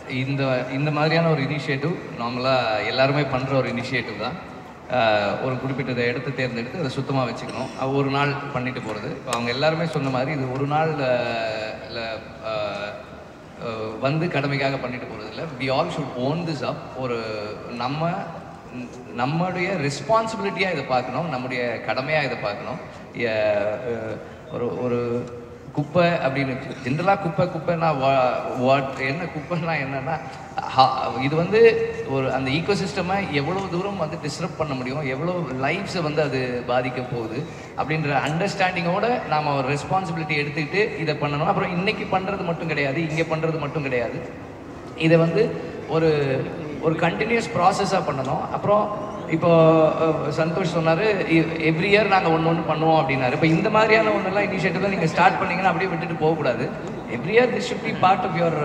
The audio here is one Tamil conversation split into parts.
இந்த இந்த மாதிரியான ஒரு இனிஷியேட்டிவ் நார்மலாக எல்லாருமே பண்ணுற ஒரு இனிஷியேட்டிவ் தான் ஆஹ் ஒரு குறிப்பிட்ட இடத்தை தேர்ந்தெடுத்து அதை சுத்தமாக வச்சுக்கணும் அது ஒரு நாள் பண்ணிட்டு போகிறது இப்போ அவங்க எல்லாருமே சொன்ன மாதிரி இது ஒரு நாள் ஆஹ் இல்ல, ஆஹ் ஆஹ் வந்து கடமைக்காக பண்ணிட்டு போகிறது இல்லை we all should own this up ஒரு நம்ம ந- நம்முடைய ரெஸ்பான்சிபிலிட்டியாக இதை பார்க்கணும் நம்முடைய கடமையாக இதை பார்க்கணும் ஏ- அஹ் ஒரு ஒரு குப்பை அப்படின்னு ஜென்ரலாக குப்பை குப்பைன்னா வாட் என்ன குப்பைன்னா என்னன்னா ஹா- இது வந்து ஒரு அந்த ஈகோசிஸ்டமை எவ்வளோ தூரம் வந்து டிஸ்டர்ப் பண்ண முடியும் எவ்வளோ லைஃப்ஸை வந்து அது பாதிக்க போகுது அப்படின்ற அண்டர்ஸ்டாண்டிங்கோட நாம் ஒரு ரெஸ்பான்சிபிலிட்டி எடுத்துக்கிட்டு இதை பண்ணணும் அப்புறம் இன்னைக்கு பண்ணுறது மட்டும் கிடையாது இங்கே பண்ணுறது மட்டும் கிடையாது இதை வந்து ஒரு ஒரு கண்டினியூஸ் ப்ராசஸாக பண்ணணும் அப்புறம் இப்போ அஹ், சந்தோஷ் சொன்னார் எவ்ரி இயர் நாங்கள் ஒன்று ஒன்று பண்ணுவோம் அப்படின்னாரு இப்போ இந்த மாதிரியான ஒன்றெல்லாம் இனிஷியேட்டிவ்லாம் நீங்கள் ஸ்டார்ட் பண்ணீங்கன்னா அப்படியே விட்டுட்டு போகக்கூடாது every year this should be part of your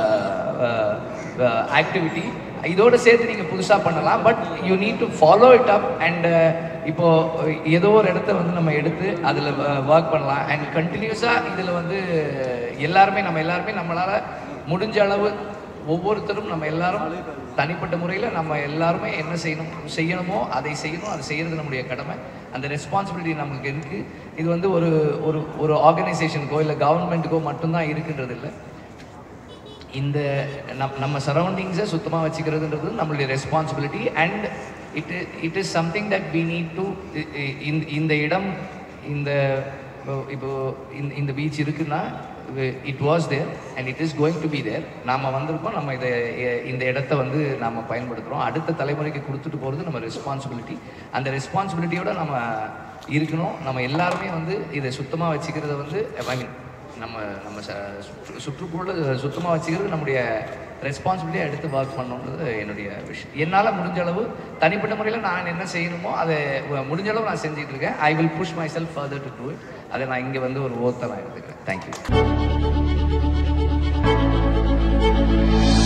activity இதோட சேர்த்து நீங்கள் புதுசாக பண்ணலாம் but you need to follow it up and இப்போ ஏதோ ஒரு இடத்த வந்து நம்ம எடுத்து அதில் ஒர்க் பண்ணலாம் அண்ட் கண்டினியூஸாக இதில் வந்து எல்லாருமே நம்ம எல்லாருமே நம்மளால் முடிஞ்ச அளவு ஒவ்வொருத்தரும் நம்ம எல்லாரும் தனிப்பட்ட முறையில் நம்ம எல்லாருமே என்ன செய்யணும் செய்யணுமோ அதை செய்யணும் அதை செய்யறது நம்முடைய கடமை அந்த ரெஸ்பான்சிபிலிட்டி நமக்கு இருக்கு இது வந்து ஒரு ஒரு ஒரு ஆர்கனைசேஷனுக்கோ இல்லை கவர்மெண்ட்டுக்கோ மட்டும்தான் இருக்குன்றது இல்லை இந்த நம் நம்ம சரௌண்டிங்ஸை சுத்தமாக வச்சுக்கிறதுன்றது நம்மளுடைய responsibility and it it is something that we need to இந்த இடம் இந்த இப்போ- இப்போ இந்த இந்த பீச் இருக்குன்னா it was there and it is going to be there நாம் வந்திருக்கோம் நம்ம இதை எ- இந்த இடத்த வந்து நாம் பயன்படுத்துகிறோம் அடுத்த தலைமுறைக்கு கொடுத்துட்டு போகிறது நம்ம ரெஸ்பான்சிபிலிட்டி அந்த ரெஸ்பான்சிபிலிட்டியோட நம்ம இருக்கணும் நம்ம எல்லாருமே வந்து இதை சுத்தமாக வச்சுக்கிறத வந்து ஐ மீன் நம்ம நம்ம ச- சுற்று சுற்றுப்புற சுத்தமாக வச்சுக்கிறது நம்முடைய ரெஸ்பான்சிபிலிட்டியாக எடுத்து ஒர்க் பண்ணணுன்றது என்னுடைய விஷயம் என்னால் முடிஞ்ச அளவு தனிப்பட்ட முறையில் நான் என்ன செய்யணுமோ அதை வ- முடிஞ்ச அளவு நான் செஞ்சுட்டு இருக்கேன் I will push myself further to do it அதை நான் இங்கே வந்து ஒரு ஓத்தை நான் எடுத்துக்கிறேன் தேங்க்யூ